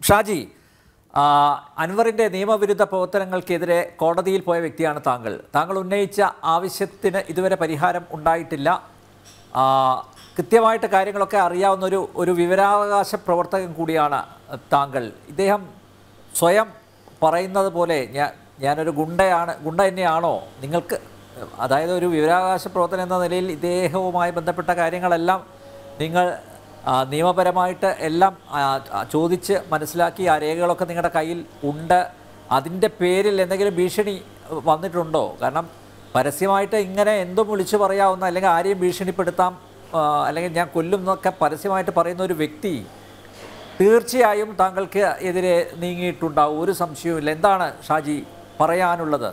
ഷാജി ആ, അൻവറിന്റെ നിയമവിരുദ്ധ പ്രവർത്തനങ്ങൾക്കെതിരെ കോടതിയിൽ പോയ വ്യക്തിയാണ് താങ്കൾ താങ്കൾ ഉന്നയിച്ച ആവശ്യത്തിന് ഇതുവരെ പരിഹാരം ഉണ്ടായിട്ടില്ല ആ, കൃത്യമായിട്ട് കാര്യങ്ങളൊക്കെ അറിയാവുന്ന ഒരു ഒരു വിവരാവകാശ പ്രവർത്തകൻ കൂടിയാണ് താങ്കൾ ഇദ്ദേഹം സ്വയം പറയുന്നത് പോലെ ഞാൻ ഞാനൊരു ഗുണ്ടയാണ് ഗുണ്ട തന്നെയാണോ നിങ്ങൾക്ക് അതായത് ഒരു വിവരാവകാശ പ്രവർത്തനം എന്ന നിലയിൽ ഇദ്ദേഹവുമായി ബന്ധപ്പെട്ട കാര്യങ്ങളെല്ലാം നിങ്ങൾ ആ, നിയമപരമായിട്ട് എല്ലാം ആ, ആ, ചോദിച്ച് മനസ്സിലാക്കി ആ രേഖകളൊക്കെ നിങ്ങളുടെ കയ്യിൽ ഉണ്ട് അതിൻ്റെ പേരിൽ എന്തെങ്കിലും ഭീഷണി വന്നിട്ടുണ്ടോ കാരണം പരസ്യമായിട്ട് ഇങ്ങനെ എന്തും വിളിച്ചു പറയാവുന്ന അല്ലെങ്കിൽ ആരെയും ഭീഷണിപ്പെടുത്താം ആ, അല്ലെങ്കിൽ ഞാൻ കൊല്ലും എന്നൊക്കെ പരസ്യമായിട്ട് പറയുന്ന ഒരു വ്യക്തി തീർച്ചയായും താങ്കൾക്ക് എതിരെ നീങ്ങിയിട്ടുണ്ടാവും ഒരു സംശയവുമില്ല എന്താണ് ഷാജി പറയാനുള്ളത്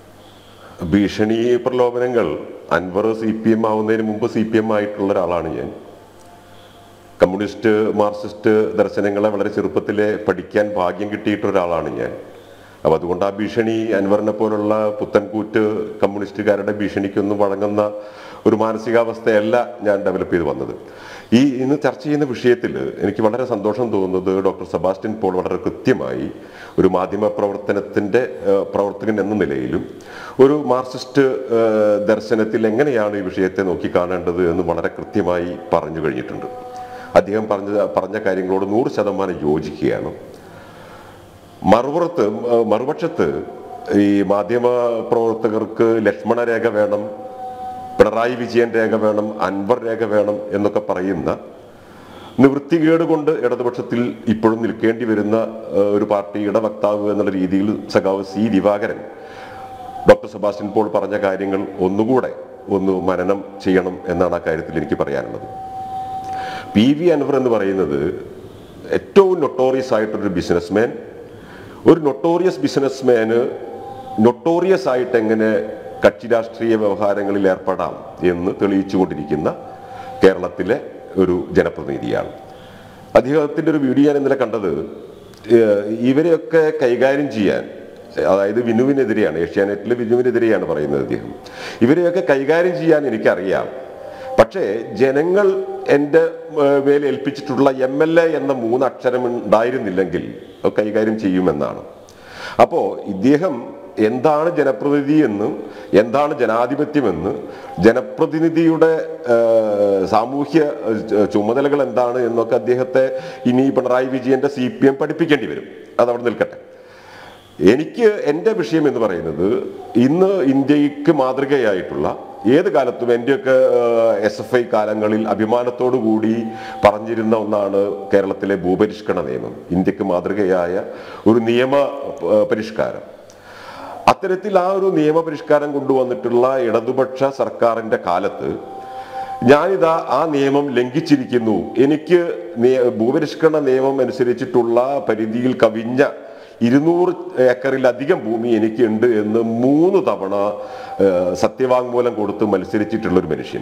ഭീഷണി പ്രലോഭനങ്ങൾ അൻവർ സി പി എം ആവുന്നതിന് മുമ്പ് സി പി എം ആയിട്ടുള്ള ഒരാളാണ് ഞാൻ കമ്മ്യൂണിസ്റ്റ് മാർക്സിസ്റ്റ് ദർശനങ്ങളെ വളരെ ചെറുപ്പത്തിലെ പഠിക്കാൻ ഭാഗ്യം കിട്ടിയിട്ട ഒരാളാണ് ഞാൻ അപ്പോൾ അതുകൊണ്ട് ആ ഭീഷണി അൻവറിനെ പോലുള്ള പുത്തൻകൂറ്റ് കമ്മ്യൂണിസ്റ്റുകാരുടെ ഭീഷണിക്കൊന്നും വഴങ്ങുന്ന ഒരു മാനസികാവസ്ഥയല്ല ഞാൻ ഡെവലപ്പ് ചെയ്ത് വന്നത് ഈ ഇന്ന് ചർച്ച ചെയ്യുന്ന വിഷയത്തിൽ എനിക്ക് വളരെ സന്തോഷം തോന്നുന്നത് ഡോക്ടർ സെബാസ്റ്റ്യൻ പോൾ വളരെ കൃത്യമായി ഒരു മാധ്യമ പ്രവർത്തനത്തിൻ്റെ ഏഹ്, പ്രവർത്തകൻ എന്ന നിലയിലും ഒരു മാർക്സിസ്റ്റ് ഏഹ്, ദർശനത്തിൽ എങ്ങനെയാണ് ഈ വിഷയത്തെ നോക്കിക്കാണേണ്ടത് എന്ന് വളരെ കൃത്യമായി പറഞ്ഞു കഴിഞ്ഞിട്ടുണ്ട് അദ്ദേഹം പറഞ്ഞ പറഞ്ഞ കാര്യങ്ങളോട് നൂറ് ശതമാനം യോജിക്കുകയാണ് മറുപുറത്ത് മ- മറുപക്ഷത്ത് ഈ മാധ്യമ പ്രവർത്തകർക്ക് ലക്ഷ്മണ രേഖ വേണം പിണറായി വിജയൻ രേഖ വേണം അൻവർ രേഖ വേണം എന്നൊക്കെ പറയുന്ന നിവൃത്തികേട് കൊണ്ട് ഇടതുപക്ഷത്തിൽ ഇപ്പോഴും നിൽക്കേണ്ടി വരുന്ന ഏഹ്, ഒരു പാർട്ടിയുടെ വക്താവ് എന്നുള്ള രീതിയിൽ സഖാവ് സി ദിവാകരൻ ഡോക്ടർ സെബാസ്റ്റ്യൻ പോൾ പറഞ്ഞ കാര്യങ്ങൾ ഒന്നുകൂടെ ഒന്ന് മനനം ചെയ്യണം എന്നാണ് ആ കാര്യത്തിൽ എനിക്ക് പറയാനുള്ളത് പി വി അൻവർ എന്ന് പറയുന്നത് ഏറ്റവും നൊട്ടോറിയസ് ആയിട്ടൊരു ബിസിനസ്മാൻ ഒരു നൊട്ടോറിയസ് ബിസിനസ്മാന് നൊട്ടോറിയസ് ആയിട്ട് എങ്ങനെ കക്ഷി രാഷ്ട്രീയ വ്യവഹാരങ്ങളിൽ ഏർപ്പെടാം എന്ന് തെളിയിച്ചുകൊണ്ടിരിക്കുന്ന കേരളത്തിലെ ഒരു ജനപ്രതിനിധിയാണ് അദ്ദേഹത്തിൻ്റെ ഒരു വീഡിയോ ഞാൻ ഇന്നലെ കണ്ടത് ഏഹ് ഇവരെയൊക്കെ കൈകാര്യം ചെയ്യാൻ അതായത് വിനുവിനെതിരെയാണ് ഏഷ്യാനെറ്റിലെ വിനുവിനെതിരെയാണ് പറയുന്നത് അദ്ദേഹം ഇവരെയൊക്കെ കൈകാര്യം ചെയ്യാൻ എനിക്കറിയാം പക്ഷേ ജനങ്ങൾ എൻ്റെ ഏഹ്, മേൽ ഏൽപ്പിച്ചിട്ടുള്ള എം എൽ എ എന്ന മൂന്ന് അക്ഷരം ഉണ്ടായിരുന്നില്ലെങ്കിൽ അത് കൈകാര്യം ചെയ്യുമെന്നാണ് അപ്പോൾ ഇദ്ദേഹം എന്താണ് ജനപ്രതിനിധി എന്ന് എന്താണ് ജനാധിപത്യമെന്ന് ജനപ്രതിനിധിയുടെ ഏഹ്, സാമൂഹ്യ ഏഹ്, ചുമതലകൾ എന്താണ് എന്നൊക്കെ അദ്ദേഹത്തെ ഇനി പിണറായി വിജയന്റെ സി പി എം പഠിപ്പിക്കേണ്ടി വരും അതവിടെ നിൽക്കട്ടെ എനിക്ക് എൻ്റെ വിഷയം എന്ന് പറയുന്നത് ഇന്ന് ഇന്ത്യക്ക് മാതൃകയായിട്ടുള്ള ഏത് കാലത്തും എൻ്റെയൊക്കെ എസ് എഫ് ഐ കാലങ്ങളിൽ അഭിമാനത്തോടു കൂടി പറഞ്ഞിരുന്ന ഒന്നാണ് കേരളത്തിലെ ഭൂപരിഷ്കരണ നിയമം ഇന്ത്യക്ക് മാതൃകയായ ഒരു നിയമ ഏഹ്, പരിഷ്കാരം അത്തരത്തിൽ ആ ഒരു നിയമപരിഷ്കാരം കൊണ്ടുവന്നിട്ടുള്ള ഇടതുപക്ഷ സർക്കാരിന്റെ കാലത്ത് ഞാനിതാ ആ നിയമം ലംഘിച്ചിരിക്കുന്നു എനിക്ക് നിയ- ഭൂപരിഷ്കരണ നിയമം അനുസരിച്ചിട്ടുള്ള പരിധിയിൽ കവിഞ്ഞ ഇരുന്നൂറ് ഏക്കറിലധികം ഭൂമി എനിക്കുണ്ട് എന്ന് മൂന്ന് തവണ ഏഹ്, സത്യവാങ്മൂലം കൊടുത്ത് മത്സരിച്ചിട്ടുള്ള ഒരു മനുഷ്യൻ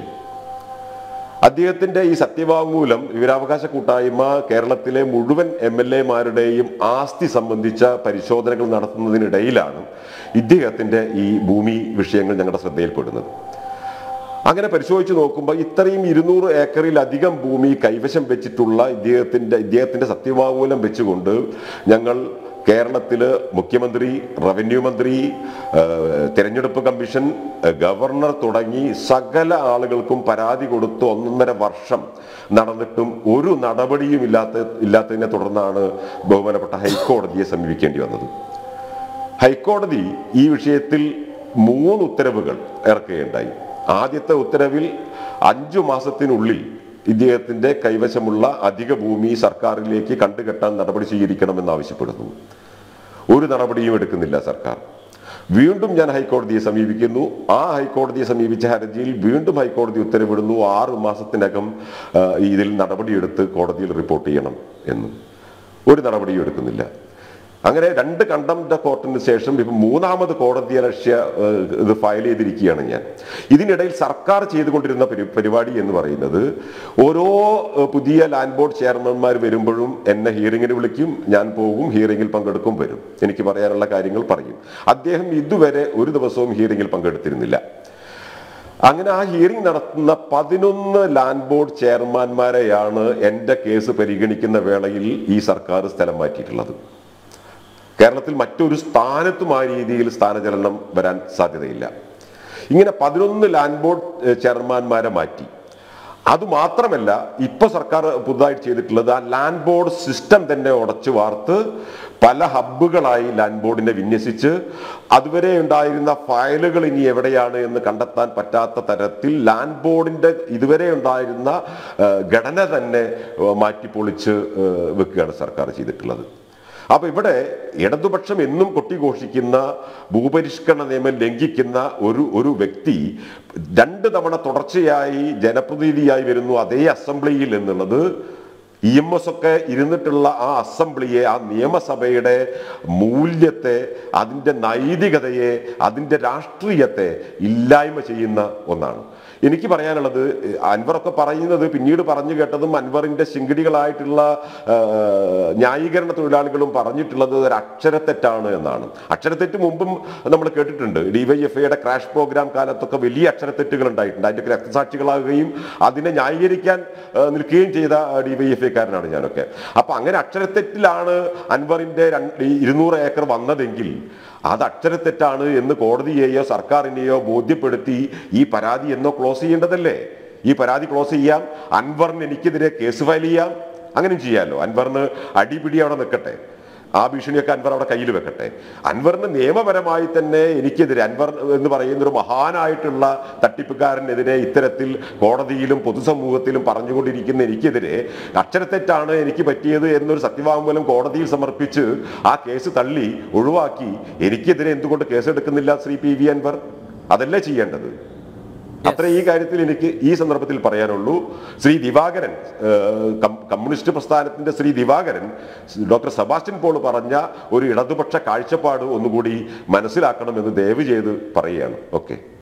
അദ്ദേഹത്തിന്റെ ഈ സത്യവാങ്മൂലം വിവരാവകാശ കൂട്ടായ്മ കേരളത്തിലെ മുഴുവൻ എം എൽ എമാരുടെയും ആസ്തി സംബന്ധിച്ച പരിശോധനകൾ നടത്തുന്നതിനിടയിലാണ് ഇദ്ദേഹത്തിന്റെ ഈ ഭൂമി വിഷയങ്ങൾ ഞങ്ങളുടെ ശ്രദ്ധയിൽപ്പെടുന്നത് അങ്ങനെ പരിശോധിച്ച് നോക്കുമ്പോൾ ഇത്രയും ഇരുന്നൂറ് ഏക്കറിലധികം ഭൂമി കൈവശം വെച്ചിട്ടുള്ള ഇദ്ദേഹത്തിന്റെ ഇദ്ദേഹത്തിന്റെ സത്യവാങ്മൂലം വെച്ചുകൊണ്ട് ഞങ്ങൾ കേരളത്തില് മുഖ്യമന്ത്രി റവന്യൂ മന്ത്രി ഏഹ്, തെരഞ്ഞെടുപ്പ് കമ്മീഷൻ ഏഹ്, ഗവർണർ തുടങ്ങി സകല ആളുകൾക്കും പരാതി കൊടുത്ത് ഒന്നൊന്നര വർഷം നടന്നിട്ടും ഒരു നടപടിയും ഇല്ലാത്ത ഇല്ലാത്തതിനെ തുടർന്നാണ് ബഹുമാനപ്പെട്ട ഹൈക്കോടതിയെ സമീപിക്കേണ്ടി വന്നത് ഹൈക്കോടതി ഈ വിഷയത്തിൽ മൂന്ന് ഉത്തരവുകൾ ഇറക്കുകയുണ്ടായി ആദ്യത്തെ ഉത്തരവിൽ അഞ്ചു മാസത്തിനുള്ളിൽ ഇദ്ദേഹത്തിന്റെ കൈവശമുള്ള അധിക ഭൂമി സർക്കാരിലേക്ക് കണ്ടുകെട്ടാൻ നടപടി സ്വീകരിക്കണമെന്ന് ആവശ്യപ്പെടുന്നു ഒരു നടപടിയും എടുക്കുന്നില്ല സർക്കാർ വീണ്ടും ഞാൻ ഹൈക്കോടതിയെ സമീപിക്കുന്നു ആ ഹൈക്കോടതിയെ സമീപിച്ച ഹർജിയിൽ വീണ്ടും ഹൈക്കോടതി ഉത്തരവിടുന്നു ആറ് മാസത്തിനകം ആ, ഇതിൽ നടപടിയെടുത്ത് കോടതിയിൽ റിപ്പോർട്ട് ചെയ്യണം എന്ന് ഒരു നടപടിയും എടുക്കുന്നില്ല അങ്ങനെ രണ്ട് കണ്ടംപ്റ്റ് കോർട്ടിന് ശേഷം ഇപ്പം മൂന്നാമത് കോടതി അലക്ഷ്യ ഏഹ്, ഇത് ഫയൽ ചെയ്തിരിക്കുകയാണ് ഞാൻ ഇതിനിടയിൽ സർക്കാർ ചെയ്തുകൊണ്ടിരുന്ന പരി- പരിപാടി എന്ന് പറയുന്നത് ഓരോ ഏഹ്, പുതിയ ലാൻഡ് ബോർഡ് ചെയർമാൻമാർ വരുമ്പോഴും എന്നെ ഹിയറിങ്ങിന് വിളിക്കും ഞാൻ പോകും ഹിയറിങ്ങിൽ പങ്കെടുക്കും വരും എനിക്ക് പറയാനുള്ള കാര്യങ്ങൾ പറയും അദ്ദേഹം ഇതുവരെ ഒരു ദിവസവും ഹിയറിങ്ങിൽ പങ്കെടുത്തിരുന്നില്ല അങ്ങനെ ആ ഹിയറിംഗ് നടത്തുന്ന പതിനൊന്ന് ലാൻഡ് ബോർഡ് ചെയർമാൻമാരെയാണ് എൻ്റെ കേസ് പരിഗണിക്കുന്ന വേളയിൽ ഈ സർക്കാർ സ്ഥലം മാറ്റിയിട്ടുള്ളത് കേരളത്തിൽ മറ്റൊരു സ്ഥാനത്തും ആ രീതിയിൽ സ്ഥാനചലനം വരാൻ സാധ്യതയില്ല ഇങ്ങനെ പതിനൊന്ന് ലാൻഡ് ബോർഡ് ഏഹ്, ചെയർമാൻമാരെ മാറ്റി അതുമാത്രമല്ല ഇപ്പൊ സർക്കാർ പുതുതായിട്ട് ചെയ്തിട്ടുള്ളത് ആ ലാൻഡ് ബോർഡ് സിസ്റ്റം തന്നെ ഉടച്ചു വാർത്ത് പല ഹബ്ബുകളായി ലാൻഡ് ബോർഡിനെ വിന്യസിച്ച് അതുവരെ ഉണ്ടായിരുന്ന ഫയലുകൾ ഇനി എവിടെയാണ് എന്ന് കണ്ടെത്താൻ പറ്റാത്ത തരത്തിൽ ലാൻഡ് ബോർഡിന്റെ ഇതുവരെ ഉണ്ടായിരുന്ന ഏഹ്, ഘടന തന്നെ ഏഹ്, മാറ്റിപ്പൊളിച്ച് ഏഹ്, വെക്കുകയാണ് സർക്കാർ ചെയ്തിട്ടുള്ളത് അപ്പൊ ഇവിടെ ഇടതുപക്ഷം എന്നും കൊട്ടിഘോഷിക്കുന്ന ഭൂപരിഷ്കരണ നിയമം ലംഘിക്കുന്ന ഒരു ഒരു വ്യക്തി രണ്ട് തവണ തുടർച്ചയായി ജനപ്രതിനിധിയായി വരുന്നു അതേ അസംബ്ലിയിൽ എന്നുള്ളത് ഇ എം എസ് ഒക്കെ ഇരുന്നിട്ടുള്ള ആ അസംബ്ലിയെ ആ നിയമസഭയുടെ മൂല്യത്തെ അതിൻ്റെ നൈതികതയെ അതിൻ്റെ രാഷ്ട്രീയത്തെ ഇല്ലായ്മ ചെയ്യുന്ന ഒന്നാണ് എനിക്ക് പറയാനുള്ളത് ഏഹ്, അൻവറൊക്കെ പറയുന്നത് പിന്നീട് പറഞ്ഞു കേട്ടതും അൻവറിന്റെ ശിങ്കിടികളായിട്ടുള്ള ആ, ന്യായീകരണ തൊഴിലാളികളും പറഞ്ഞിട്ടുള്ളത് ഒരു അക്ഷരത്തെറ്റാണ് എന്നാണ് അക്ഷരത്തെറ്റ് മുമ്പും നമ്മൾ കേട്ടിട്ടുണ്ട് ഡിവൈഎഫ്ഐയുടെ ക്രാഷ് പ്രോഗ്രാം കാലത്തൊക്കെ വലിയ അക്ഷരത്തെറ്റുകൾ ഉണ്ടായിട്ടുണ്ട് അതിന്റെ രക്തസാക്ഷികളാകുകയും അതിനെ ന്യായീകരിക്കാൻ ആ, നിൽക്കുകയും ചെയ്ത ഡിവൈഎഫ്ഐക്കാരനാണ് ഞാനൊക്കെ അപ്പൊ അങ്ങനെ അക്ഷരത്തെറ്റിലാണ് അൻവറിന്റെ രണ്ട് ഈ ഇരുന്നൂറ് ഏക്കർ വന്നതെങ്കിൽ അത് അക്ഷരത്തെറ്റാണ് എന്ന് കോടതിയെയോ സർക്കാരിനെയോ ബോധ്യപ്പെടുത്തി ഈ പരാതി എന്നോ ക്ലോസ് ചെയ്യേണ്ടതല്ലേ ഈ പരാതി ക്ലോസ് ചെയ്യാം അൻവറിന് എനിക്കെതിരെ കേസ് ഫയൽ ചെയ്യാം അങ്ങനെ ചെയ്യാമല്ലോ അൻവറിന് അടിപിടി അവിടെ നിൽക്കട്ടെ ആ ഭീഷണിയൊക്കെ അൻവർ അവിടെ കയ്യിൽ വെക്കട്ടെ അൻവറിന് നിയമപരമായി തന്നെ എനിക്കെതിരെ അൻവർ എന്ന് പറയുന്ന ഒരു മഹാനായിട്ടുള്ള തട്ടിപ്പുകാരനെതിരെ ഇത്തരത്തിൽ കോടതിയിലും പൊതുസമൂഹത്തിലും പറഞ്ഞുകൊണ്ടിരിക്കുന്ന എനിക്കെതിരെ അക്ഷരത്തെറ്റാണ് എനിക്ക് പറ്റിയത് എന്നൊരു സത്യവാങ്മൂലം കോടതിയിൽ സമർപ്പിച്ച് ആ കേസ് തള്ളി ഒഴിവാക്കി എനിക്കെതിരെ എന്തുകൊണ്ട് കേസെടുക്കുന്നില്ല ശ്രീ പി വി അൻവർ അതല്ലേ ചെയ്യേണ്ടത് അത്ര ഈ കാര്യത്തിൽ എനിക്ക് ഈ സന്ദർഭത്തിൽ പറയാനുള്ളൂ ശ്രീ ദിവാകരൻ ഏഹ്, കം- കമ്മ്യൂണിസ്റ്റ് പ്രസ്ഥാനത്തിന്റെ ശ്രീ ദിവാകരൻ ഡോക്ടർ സെബാസ്റ്റ്യൻ പോൾ പറഞ്ഞ ഒരു ഇടതുപക്ഷ കാഴ്ചപ്പാട് ഒന്നുകൂടി മനസ്സിലാക്കണമെന്ന് ദയവ് ചെയ്ത് പറയുകയാണ് ഓക്കെ